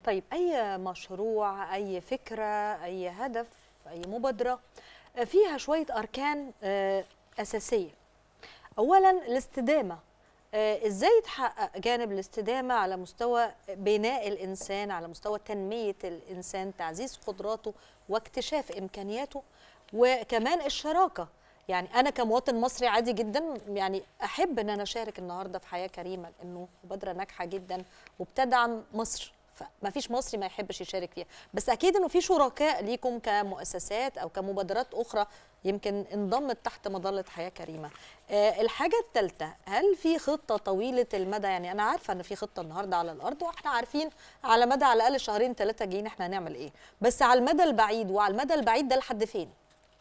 طيب اي مشروع اي فكره اي هدف اي مبادره آه، فيها شويه اركان آه، اساسيه اولا الاستدامه آه، ازاي يتحقق جانب الاستدامه على مستوى بناء الانسان على مستوى تنميه الانسان تعزيز قدراته واكتشاف امكانياته وكمان الشراكه يعني انا كمواطن مصري عادي جدا يعني احب ان انا اشارك النهارده في حياه كريمه لانه مبادره ناجحه جدا وبتدعم مصر فما فيش مصري ما يحبش يشارك فيها بس اكيد انه في شركاء ليكم كمؤسسات او كمبادرات اخرى يمكن انضمت تحت مظله حياه كريمه آه، الحاجه الثالثه هل في خطه طويله المدى يعني انا عارفه ان في خطه النهارده على الارض واحنا عارفين على مدى على الاقل شهرين ثلاثه جايين احنا هنعمل ايه بس على المدى البعيد وعلى المدى البعيد ده لحد فين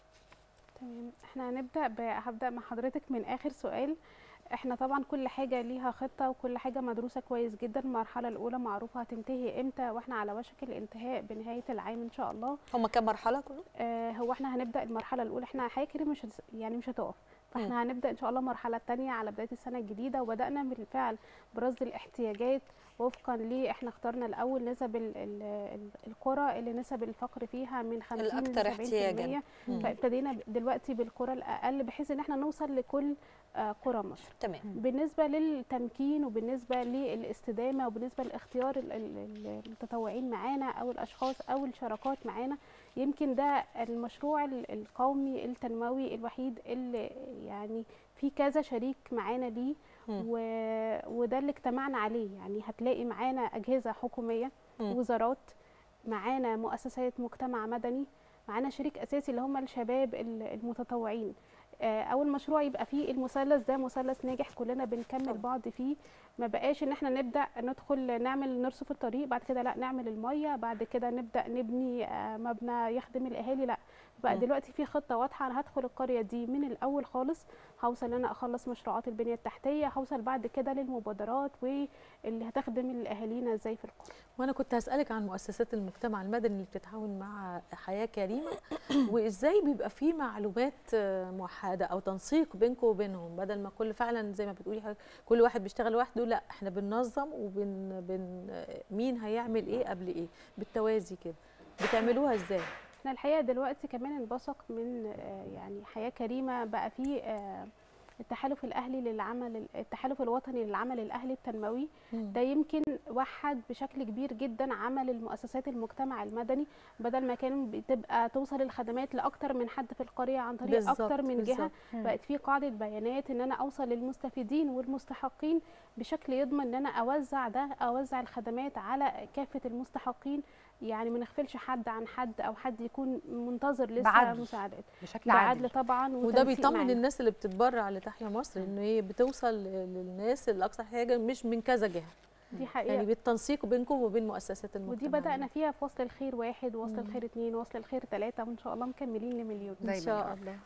تمام احنا هنبدا ب... هبدا مع حضرتك من اخر سؤال احنا طبعا كل حاجه ليها خطه وكل حاجه مدروسه كويس جدا المرحله الاولى معروفه هتنتهي امتى واحنا على وشك الانتهاء بنهايه العام ان شاء الله هم كام مرحله كله آه هو احنا هنبدا المرحله الاولى احنا حياه كريمه مش هتس- يعني مش هتقف فاحنا هنبدا ان شاء الله المرحله الثانيه على بدايه السنه الجديده وبدانا بالفعل برصد الاحتياجات وفقا ل احنا اخترنا الاول نسب ال ال ال القرى اللي نسب الفقر فيها من 50 ل الأكثر 70% احتياجاً. مم. فابتدينا دلوقتي بالقرى الاقل بحيث ان احنا نوصل لكل آه، قرى مصر تمام بالنسبه للتمكين وبالنسبه للاستدامه وبالنسبه لاختيار ال- ال- ال- المتطوعين معانا او الاشخاص او الشراكات معانا يمكن ده المشروع ال- القومي التنموي الوحيد اللي يعني في كذا شريك معانا ليه مم. و... وده اللي اجتمعنا عليه يعني هتلاقي معانا اجهزه حكوميه مم. وزارات معانا مؤسسات مجتمع مدني معانا شريك اساسي اللي هم الشباب ال- المتطوعين آه، اول مشروع يبقى فيه المثلث ده مثلث ناجح كلنا بنكمل طبعا. بعض فيه ما بقاش ان احنا نبدا ندخل نعمل نرصف الطريق بعد كده لا نعمل الميه بعد كده نبدا نبني آه، مبنى يخدم الاهالي لا بقى مم. دلوقتي في خطه واضحه انا هدخل القريه دي من الاول خالص هوصل ان انا اخلص مشروعات البنيه التحتيه هوصل بعد كده للمبادرات واللي هتخدم الاهالينا ازاي في القرى وانا كنت هسالك عن مؤسسات المجتمع المدني اللي بتتعاون مع حياه كريمه وازاي بيبقى في معلومات آه، موحده او تنسيق بينكم وبينهم بدل ما كل فعلا زي ما بتقولي حضرتك كل واحد بيشتغل لوحده لا احنا بننظم وبن بن آه، مين هيعمل ايه قبل ايه بالتوازي كده بتعملوها ازاي احنا الحقيقه دلوقتي كمان انبثق من آه، يعني حياه كريمه بقى في آه، التحالف الاهلي للعمل التحالف الوطني للعمل الاهلي التنموي ده يمكن وحد بشكل كبير جدا عمل المؤسسات المجتمع المدني بدل ما كان بتبقى توصل الخدمات لاكتر من حد في القريه عن طريق بالظبط، اكتر من جهه بالظبط. بقت في قاعده بيانات ان انا اوصل للمستفيدين والمستحقين بشكل يضمن ان انا اوزع ده اوزع الخدمات على كافه المستحقين يعني ما نغفلش حد عن حد او حد يكون منتظر لسه بعدل. مساعدات بشكل بعدل عادل طبعا وده وتنسيق بيطمن معانا. الناس اللي بتتبرع لتحيا مصر ان هي بتوصل للناس الاكثر حاجه مش من كذا جهه دي حقيقه يعني بالتنسيق بينكم وبين مؤسسات المجتمع ودي بدأنا المدني. فيها في وصل الخير واحد وصل مم. الخير اتنين وصل الخير تلاتة وإن شاء الله مكملين لمليون ان دايماً شاء يا رب. الله